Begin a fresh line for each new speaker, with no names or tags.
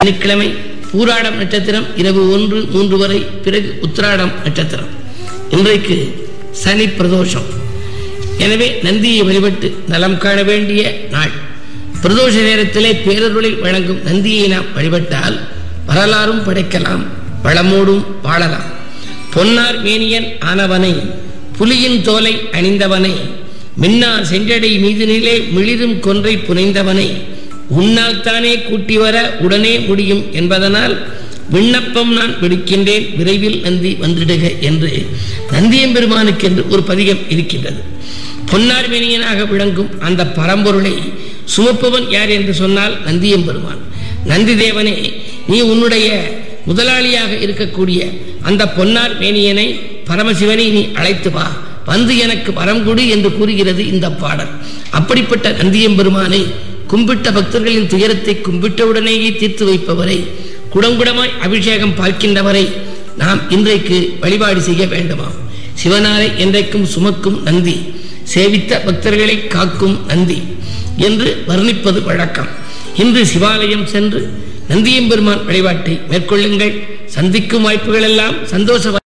சனிக்கிழமை பூராடம் நட்சத்திரம் இரவு ஒன்று மூன்று வரை பிறகு உத்திராடம் நட்சத்திரம் இன்றைக்கு சனி பிரதோஷம் எனவே நந்தியை வழிபட்டு நலம் காண வேண்டிய நாள் பிரதோஷ நேரத்திலே பேரருளை வழங்கும் நந்தியை நாம் வழிபட்டால் வரலாறும் படைக்கலாம் வளமோடும் வாழலாம் பொன்னார் மேனியன் ஆனவனை புலியின் தோலை அணிந்தவனை மின்னார் செஞ்சடை மீதினிலே மிளிரும் கொன்றை புனைந்தவனை உன்னால் தானே கூட்டி வர உடனே முடியும் என்பதனால் விண்ணப்பம் நான் விடுக்கின்றேன் விரைவில் நந்தி வந்திடுக என்று நந்தியம்பெருமானுக்கென்று ஒரு பதிகம் இருக்கின்றது பொன்னார் மேனியனாக விளங்கும் அந்த பரம்பொருளை சுமப்பவன் யார் என்று சொன்னால் நந்தியம்பெருமான் நந்தி தேவனே நீ உன்னுடைய முதலாளியாக இருக்கக்கூடிய அந்த பொன்னார் மேனியனை பரமசிவனை நீ அழைத்து வா வந்து எனக்கு வரம் கொடு என்று கூறுகிறது இந்த பாடல் அப்படிப்பட்ட நந்தியம்பெருமானை கும்பிட்ட பக்தர்களின் துயரத்தை கும்பிட்டவுடனேயே தீர்த்து வைப்பவரை குடங்குடமாய் அபிஷேகம் பார்க்கின்றவரை நாம் இன்றைக்கு வழிபாடு செய்ய வேண்டுமாம் சிவனாரை என்றைக்கும் சுமக்கும் நந்தி சேவித்த பக்தர்களை காக்கும் நந்தி என்று வர்ணிப்பது வழக்கம் இன்று சிவாலயம் சென்று நந்தியம்பெருமான் வழிபாட்டை மேற்கொள்ளுங்கள் சந்திக்கும் வாய்ப்புகள் எல்லாம் சந்தோஷ